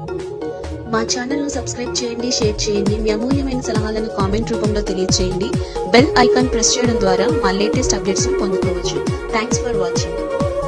మా ఛానల్ను సబ్స్క్రైబ్ చేయండి షేర్ చేయండి మీ అమూల్యమైన సలహాలను కామెంట్ రూపంలో తెలియజేయండి బెల్ ఐకాన్ ప్రెస్ చేయడం ద్వారా మా లేటెస్ట్ అప్డేట్స్ పొందుకోవచ్చు thanks for watching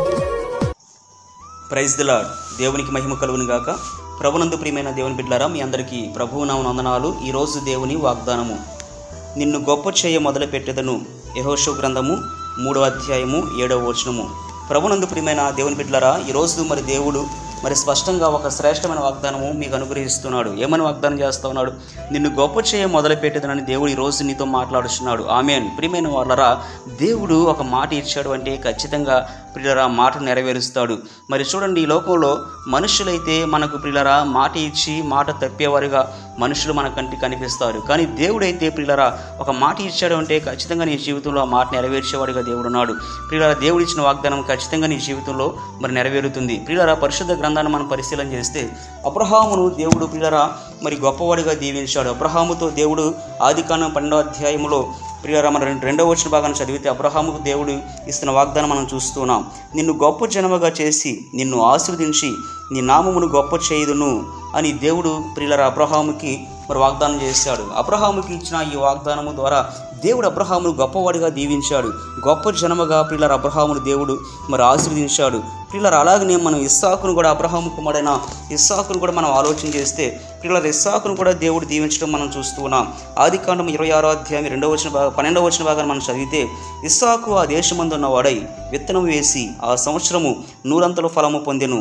praise the lord దేవునికి మహిమ కలుగును గాక ప్రభునందు ప్రియమైన దేవుని బిడ్డారా మీ అందరికీ ప్రభువు నామ వందనాలు ఈరోజు దేవుని వాగ్దానము నిన్ను గొప్ప చేయ మొదలు పెట్టెదను యహోషు గ్రంథము మూడవ అధ్యాయము ఏడవ వచనము ప్రభునందు ప్రియమైన దేవుని బిడ్డలారా ఈరోజు మరి దేవుడు మరి స్పష్టంగా ఒక శ్రేష్టమైన వాగ్దానము మీకు అనుగ్రహిస్తున్నాడు ఏమని వాగ్దానం చేస్తా ఉన్నాడు నిన్ను గొప్ప చేయ మొదలు పెట్టేదనని దేవుడు ఈరోజు నీతో మాట్లాడుతున్నాడు ఆమెన్ ప్రియమైన వాళ్ళరా దేవుడు ఒక మాట ఇచ్చాడు అంటే ఖచ్చితంగా ప్రియులరా మాట నెరవేరుస్తాడు మరి చూడండి ఈ లోకంలో మనుషులైతే మనకు ప్రియులరా మాట ఇచ్చి మాట తప్పేవారుగా మనుషులు మన కంటికి కనిపిస్తారు కానీ దేవుడైతే ప్రియులరా ఒక మాట ఇచ్చాడు అంటే ఖచ్చితంగా నీ జీవితంలో ఆ మాట నెరవేర్చేవాడిగా దేవుడు ఉన్నాడు ప్రియులరా దేవుడు ఇచ్చిన వాగ్దానం ఖచ్చితంగా నీ జీవితంలో మరి నెరవేరుతుంది ప్రియులరా పరిశుద్ధ గ్రంథాన్ని మనం పరిశీలన చేస్తే అబ్రహామును దేవుడు ప్రియులరా మరి గొప్పవాడిగా దీవించాడు అబ్రహాముతో దేవుడు ఆదికాండం పన్నెండో అధ్యాయములో ప్రియులరా మన రెండు- రెండవ వచ్చిన భాగాన్ని చదివితే అబ్రహాముకు దేవుడు ఇస్తున్న వాగ్దానం మనం చూస్తున్నాం నిన్ను గొప్ప జనముగా చేసి నిన్ను ఆశీర్వదించి నీ నామమును గొప్ప చేయుదును అని దేవుడు ప్రియులర అబ్రహాముకి మరి వాగ్దానం చేశాడు అబ్రహాముకి ఇచ్చిన ఈ వాగ్దానము ద్వారా దేవుడు అబ్రహామును గొప్పవాడిగా దీవించాడు గొప్ప జనముగా ప్రియులర అబ్రహామును దేవుడు మరి ఆశీర్వదించాడు ప్రియులర అలాగనే మనం ఇస్సాకును కూడా అబ్రహాము కుమారుడైన ఇస్సాకును కూడా మనం ఆలోచన చేస్తే ప్రియులర ఇస్సాకును కూడా దేవుడు దీవించడం మనం చూస్తూ ఉన్నాం ఆది కాండం ఇరవై ఆరో అధ్యాయం రెండవ వచ్చిన భాగం పన్నెండవ వచ్చిన భాగాన్ని మనం చదివితే ఇస్సాకు ఆ దేశమందు ఉన్నవాడై విత్తనం వేసి ఆ సంవత్సరము నూరంతల ఫలము పొందెను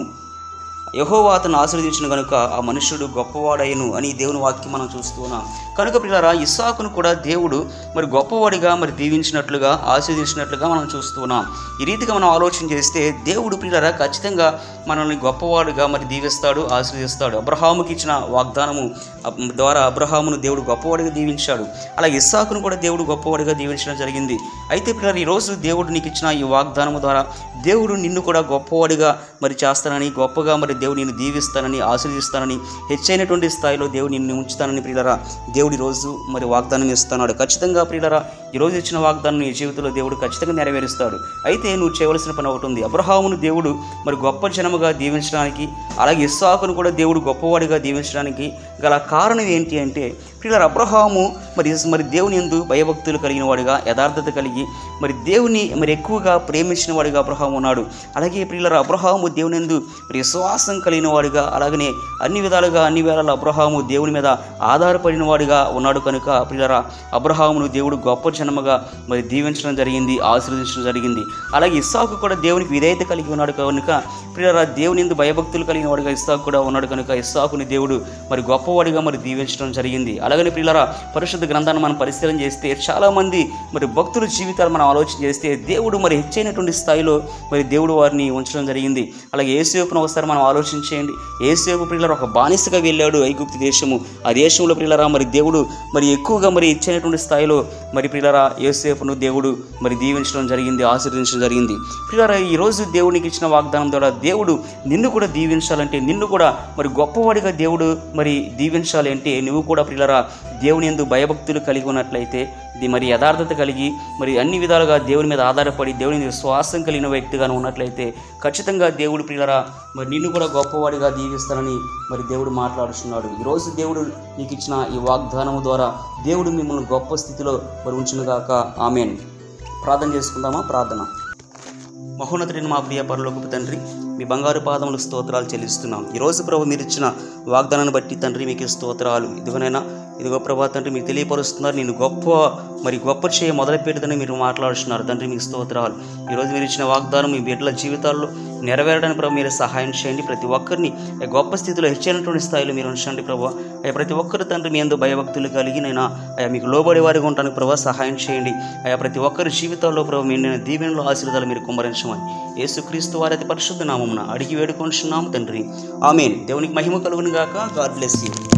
యహోవా అతను ఆశీర్వదించిన కనుక ఆ మనుష్యుడు గొప్పవాడయ్యను అని దేవుని వాక్యం మనం చూస్తూ ఉన్నాం కనుక పిల్లరా ఇస్సాకును కూడా దేవుడు మరి గొప్పవాడిగా మరి దీవించినట్లుగా ఆశీర్వదించినట్లుగా మనం చూస్తూ ఉన్నాం ఈ రీతిగా మనం ఆలోచన చేస్తే దేవుడు పిల్లరా ఖచ్చితంగా మనల్ని గొప్పవాడుగా మరి దీవిస్తాడు ఆశీర్వదిస్తాడు అబ్రహాముకి ఇచ్చిన వాగ్దానము అబ్- ద్వారా అబ్రహామును దేవుడు గొప్పవాడిగా దీవించాడు అలాగే ఇస్సాకును కూడా దేవుడు గొప్పవాడిగా దీవించడం జరిగింది అయితే పిల్లలు ఈరోజు దేవుడు నీకు ఇచ్చిన ఈ వాగ్దానము ద్వారా దేవుడు నిన్ను కూడా గొప్పవాడిగా మరి చేస్తానని గొప్పగా మరి దేవుడు నిన్ను దీవిస్తానని ఆశీర్దిస్తానని హెచ్చైనటువంటి స్థాయిలో దేవుడు నిన్ను ఉంచుతానని ప్రియులరా దేవుడు ఈరోజు మరి వాగ్దానం ఇస్తున్నాడు ఖచ్చితంగా ప్రియులరా ఈరోజు ఇచ్చిన వాగ్దానం నీ జీవితంలో దేవుడు ఖచ్చితంగా నెరవేరుస్తాడు అయితే నువ్వు చేయవలసిన పని ఒకటి ఉంది అబ్రహామును దేవుడు మరి గొప్ప జనముగా దీవించడానికి అలాగే ఇస్సాకును కూడా దేవుడు గొప్పవాడిగా దీవించడానికి గల కారణం ఏంటి అంటే ప్రియులర అబ్రహాము మరి మరి దేవుని ఎందు భయభక్తులు కలిగిన వాడిగా యథార్థత కలిగి మరి దేవుని మరి ఎక్కువగా ప్రేమించిన వాడిగా అబ్రహాము ఉన్నాడు అలాగే ప్రియులర అబ్రహాము దేవుని ఎందు మరి విశ్వాసం కలిగిన వాడిగా అలాగనే అన్ని విధాలుగా అన్ని వేళల అబ్రహాము దేవుని మీద ఆధారపడిన వాడిగా ఉన్నాడు కనుక ప్రియులర అబ్రహామును దేవుడు గొప్ప జన్మగా మరి దీవించడం జరిగింది ఆశీర్వదించడం జరిగింది అలాగే ఇస్సాకు కూడా దేవునికి విధేయత కలిగి ఉన్నాడు కనుక ప్రియులర దేవుని ఎందు భయభక్తులు కలిగిన వాడిగా ఇస్సాకు కూడా ఉన్నాడు కనుక ఇస్సాకుని దేవుడు మరి గొప్పవాడిగా మరి దీవించడం జరిగింది అలాగని ప్రియులరా పరిశుద్ధ గ్రంథాన్ని మనం పరిశీలన చేస్తే చాలామంది మరి భక్తుల జీవితాలు మనం ఆలోచన చేస్తే దేవుడు మరి హెచ్చైనటువంటి స్థాయిలో మరి దేవుడు వారిని ఉంచడం జరిగింది అలాగే ఏసేపును ఒకసారి మనం ఆలోచించేయండి ఏసేపు ప్రియులర ఒక బానిసగా వెళ్ళాడు ఐగుప్తి దేశము ఆ దేశంలో ప్రియులరా మరి దేవుడు మరి ఎక్కువగా మరి ఇచ్చేటువంటి స్థాయిలో మరి ప్రియులరా ఏసేపును దేవుడు మరి దీవించడం జరిగింది ఆశీర్వదించడం జరిగింది ప్రియులరా ఈ రోజు దేవునికి ఇచ్చిన వాగ్దానం ద్వారా దేవుడు నిన్ను కూడా దీవించాలంటే నిన్ను కూడా మరి గొప్పవాడిగా దేవుడు మరి దీవించాలి అంటే నువ్వు కూడా ప్రియులరా దేవుని ఎందు భయభక్తులు కలిగి ఉన్నట్లయితే ఇది మరి యథార్థత కలిగి మరి అన్ని విధాలుగా దేవుని మీద ఆధారపడి దేవుని మీద విశ్వాసం కలిగిన వ్యక్తిగా నువ్వు ఉన్నట్లయితే ఖచ్చితంగా దేవుడు ప్రియులరా మరి నిన్ను కూడా గొప్పవాడిగా దీవిస్తానని మరి దేవుడు మాట్లాడుతున్నాడు ఈరోజు దేవుడు నీకు ఇచ్చిన ఈ వాగ్దానము ద్వారా దేవుడు మిమ్మల్ని గొప్ప స్థితిలో మరి ఉంచునుగాక ఆమెన్ ప్రార్థన చేసుకుందామా ప్రార్థన మహోన్నతుడిని మా ప్రియ పరలోకపు తండ్రి మీ బంగారు పాదములు స్తోత్రాలు చెల్లిస్తున్నాం ఈరోజు ప్రభు మీరు ఇచ్చిన వాగ్దానాన్ని బట్టి తండ్రి మీకు స్తోత్రాలు ఇదిగోనైనా ఇదిగో ప్రభా తండ్రి మీకు తెలియపరుస్తున్నారు నేను గొప్ప మరి గొప్ప చేయ మొదలుపెట్టదని మీరు మాట్లాడుతున్నారు తండ్రి మీకు స్తోత్రాలు ఈరోజు మీరు ఇచ్చిన వాగ్దానం మీ బిడ్డల జీవితాల్లో నెరవేరడానికి ప్రభు మీరు సహాయం చేయండి ప్రతి ఒక్కరిని ఆ గొప్ప స్థితిలో హెచ్చైనటువంటి స్థాయిలో మీరు ఉంచండి ప్రభు అయ్యా ప్రతి ఒక్కరు తండ్రి మీ ఎందు భయభక్తులు కలిగి నేను అయ్యా మీకు లోబడే వారిగా ఉంటానికి ప్రభు సహాయం చేయండి అయ్యా ప్రతి ఒక్కరి జీవితాల్లో ప్రభు మీరు నేను దీవెనలో ఆశీర్వాదాలు మీరు కుమ్మరించమని యేసుక్రీస్తు వారి అతి పరిశుద్ధ నామమున అడిగి వేడుకొంటున్నాము తండ్రి ఆమెన్ దేవునికి మహిమ కలుగును గాక గాడ్ బ్లెస్ యూ